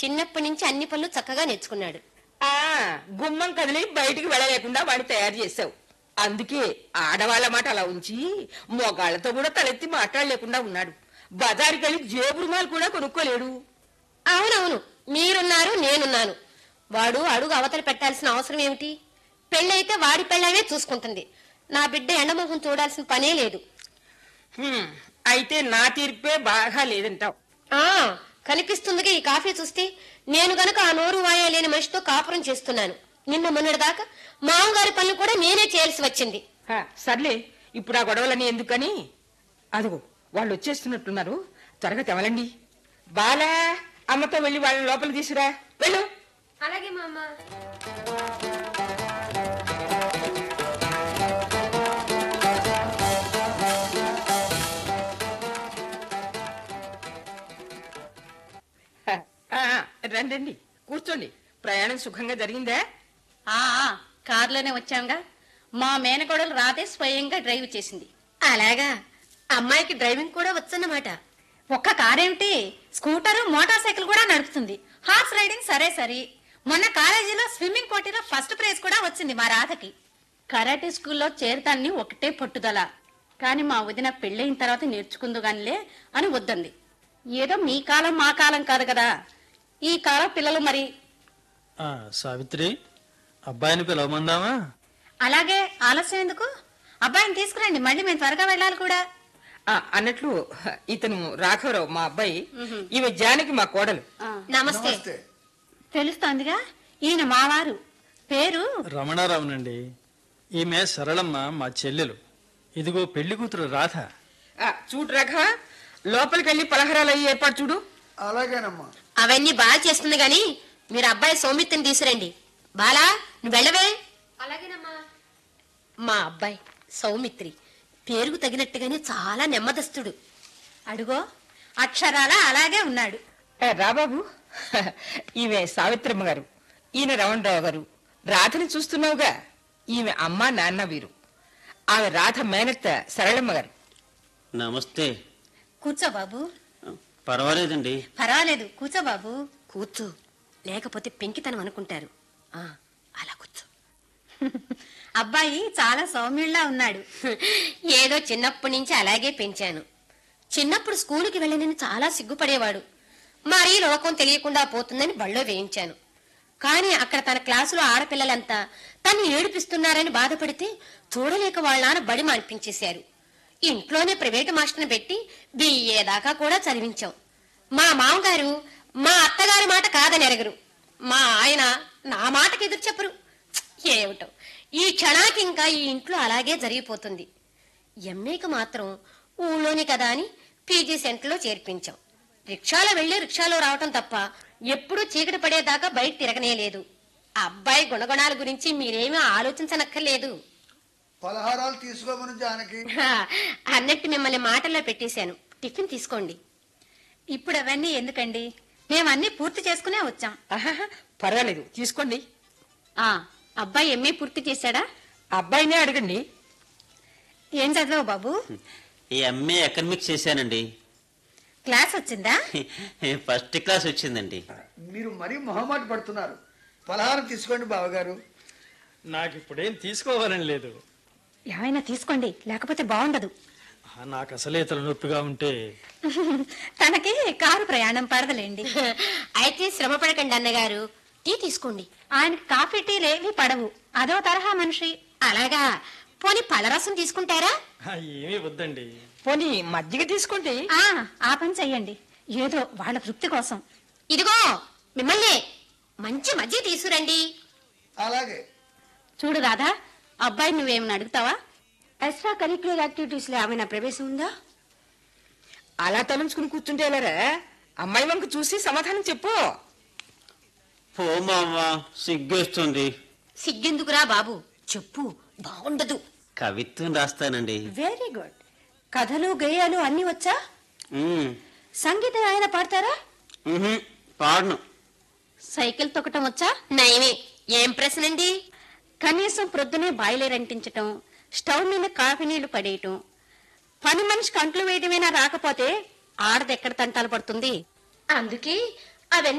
చిన్నప్పటి నుంచి అన్ని పనులు చక్కగా నేర్చుకున్నాడు ఆ గుమ్మం కదిలి బయటికి వెళ్ళలేకుండా వాడిని తయారు చేసావు అందుకే ఆడవాళ్ళ మాట అలా ఉంచి మొగాళ్ళతో కూడా తలెత్తి మాట్లాడలేకుండా ఉన్నాడు బజారుకి వెళ్ళి జేబు రుమాలు కూడా కొనుక్కోలేడు అవునవును మీరున్నారు నేనున్నాను వాడు అడుగు అవతల పెట్టాల్సిన అవసరం ఏమిటి పెళ్ళైతే వాడి పెళ్ళమే చూసుకుంటుంది నా బిడ్డ ఎండమోహం చూడాల్సిన పనే లేదు హ్మ్, అయితే నా తీర్పే బాగా లేదంటావు ఆ కనిపిస్తుందిగా ఈ కాఫీ చూస్తే నేను గనక ఆ నోరు వాయా లేని మనిషితో కాపురం చేస్తున్నాను నిన్న మొన్నటి దాకా మామగారి పనులు కూడా నేనే చేయాల్సి వచ్చింది హ, సర్లే ఇప్పుడు ఆ గొడవలని ఎందుకని అదిగో వాళ్ళు వచ్చేస్తున్నట్టున్నారు త్వరగా తెవలండి బాలా అమ్మతో వెళ్ళి వాళ్ళని లోపల తీసురా వెళ్ళు అలాగే మామ హ, ఆ, రండి రండి కూర్చోండి ప్రయాణం సుఖంగా జరిగిందా ఆ ఆ, కారులోనే వచ్చాంగా మా మేనకోడలు రాతే స్వయంగా డ్రైవ్ చేసింది అలాగా అమ్మాయికి డ్రైవింగ్ కూడా వచ్చన్నమాట ఒక్క కారేమిటి స్కూటరు మోటార్ సైకిల్ కూడా నడుపుతుంది హార్స్ రైడింగ్ సరే సరి మొన్న కాలేజీలో స్విమ్మింగ్ పోటీలో ఫస్ట్ ప్రైజ్ కూడా వచ్చింది మా రాధకి కరాటే స్కూల్లో చేరతాన్ని ఒకటే పట్టుదల కానీ మా వదిన పెళ్ళైన తర్వాత నేర్చుకుందు గానిలే అని వద్దంది ఏదో మీ కాలం మా కాలం కాదు కదా ఈ కాలం పిల్లలు మరి ఆ, సావిత్రి అబ్బాయిని పిలవమందామా అలాగే ఆలస్యం ఎందుకు అబ్బాయిని తీసుకురండి మళ్ళీ మేము త్వరగా వెళ్ళాలి కూడా ఆ, అన్నట్లు హ, ఇతను రాఘవరావు మా అబ్బాయి ఈమె జానకి మా కోడలు నమస్తే తెలుస్తోందిగా ఈయన మావారు పేరు రమణారావునండి ఈమె సరళమ్మ మా చెల్లెలు ఇదిగో పెళ్లి కూతురు రాధ ఆ, చూడు రాఘవ లోపలికి వెళ్ళి పలహారాలు అయ్యి ఏర్పాటు చూడు అలాగేనమ్మా అవన్నీ బాగా చేస్తుంది గాని మీరు అబ్బాయి సౌమిత్రిని తీసురండి బాలా నువ్వు వెళ్ళవే అలాగేనమ్మా మా అబ్బాయి సౌమిత్రి పేరుకు తగినట్టుగానే చాలా నెమ్మదస్తుడు అడుగో అక్షరాల అలాగే ఉన్నాడు ఏ, రా బాబు ఈమె సావిత్రమ్మ గారు ఈయన రమణరావు గారు రాధని చూస్తున్నావుగా ఈమె అమ్మ నాన్న వీరు ఆమె రాధ మేనత్త సరళమ్మ గారు నమస్తే కూర్చో బాబు పర్వాలేదండి పర్వాలేదు కూర్చో బాబు కూర్చో లేకపోతే పెంకితనం అనుకుంటారు ఆ అలా కూర్చో అబ్బాయి చాలా సౌమ్యుల్లా ఉన్నాడు ఏదో చిన్నప్పటి నుంచి అలాగే పెంచాను చిన్నప్పుడు స్కూలుకి వెళ్ళనని చాలా సిగ్గుపడేవాడు మరీ లోకం తెలియకుండా పోతుందని బళ్ళో వేయించాను కానీ అక్కడ తన క్లాసులో ఆడపిల్లలంతా తను ఏడిపిస్తున్నారని బాధపడితే చూడలేక వాళ్ళ నాన్న బడి మానిపించేశారు ఇంట్లోనే ప్రైవేటు మాస్టర్ని పెట్టి బిఏ దాకా కూడా చదివించాం మా మామగారు మా అత్తగారి మాట కాదని ఎరగరు మా ఆయన నా మాటకి ఎదురు చెప్పరు ఏమిటో ఈ క్షణాకి ఇంకా ఈ ఇంట్లో అలాగే జరిగిపోతుంది ఎంఏకి మాత్రం ఊళ్ళోని కదా అని పీజీ సెంటర్లో చేర్పించాం రిక్షాలో వెళ్ళి రిక్షాలో రావటం తప్ప ఎప్పుడూ చీకటి పడేదాకా బయట తిరగనే లేదు ఆ అబ్బాయి గుణగుణాల గురించి మీరేమీ ఆలోచించనక్కర్లేదు పలహారాలు తీసుకోమని జానకి హా, అన్నట్టు మిమ్మల్ని మాటల్లో పెట్టేశాను టిఫిన్ తీసుకోండి ఇప్పుడు అవన్నీ ఎందుకండి మేము అన్ని పూర్తి చేసుకునే వచ్చాం ఆహాహా, పర్వాలేదు తీసుకోండి ఆ అబ్బాయి ఎంఏ పూర్తి చేశాడా ఆ అబ్బాయినే అడగండి ఏం చదివావు బాబు ఈ ఎంఏ ఎకనమిక్స్ చేశానండి క్లాస్ వచ్చిందా ఫస్ట్ క్లాస్ వచ్చిందండి మీరు మరీ మొహమాట పడుతున్నారు పలహారం తీసుకోండి బావగారు నాకు ఇప్పుడేం తీసుకోవాలని లేదు ఏమైనా తీసుకోండి లేకపోతే బాగుండదు ఆ, నాకు అసలే తల నొప్పిగా ఉంటే తనకి కారు ప్రయాణం పడదలేండి అయితే శ్రమ పడకండి అన్నగారు టీ తీసుకోండి ఆయనకి కాఫీ టీలేవి పడవు అదో తరహా మనిషి అలాగా పోనీ పలరసం తీసుకుంటారా ఆ, ఏమీ వద్దండి పోనీ మజ్జిగ తీసుకోండి ఆ ఆ పని చెయ్యండి ఏదో వాళ్ళ తృప్తి కోసం ఇదిగో మిమ్మల్ని మంచి మజ్జిగ తీసుకురండి అలాగే చూడు రాధా అబ్బాయి నువ్వేమైనా అడుగుతావా ఎక్స్ట్రా కరిక్యులర్ యాక్టివిటీస్ లో ఏమైనా ప్రవేశం ఉందా అలా తలంచుకుని కూర్చుంటే ఎలారా అమ్మాయి వంక చూసి సమాధానం చెప్పు పో మామ సిగ్గేస్తుంది సిగ్గెందుకురా బాబు చెప్పు బాగుండదు కవిత్వం రాస్తానండి వెరీ గుడ్ కథలు గేయాలు అన్ని వచ్చా ఉమ్, సంగీతం ఆయన పాడతారా ఉహుం, పాడను సైకిల్ తొక్కటం వచ్చా నయమే ఏం ప్రశ్న అండి కనీసం ప్రొద్దునే బాయిలర్ స్టవ్ మీద కాఫీ నీళ్లు పడేయటం పని మనిషికి అంట్లు వేయటమేనా రాకపోతే ఆడది ఎక్కడ తంటాలు పడుతుంది అందుకే అవన్నీ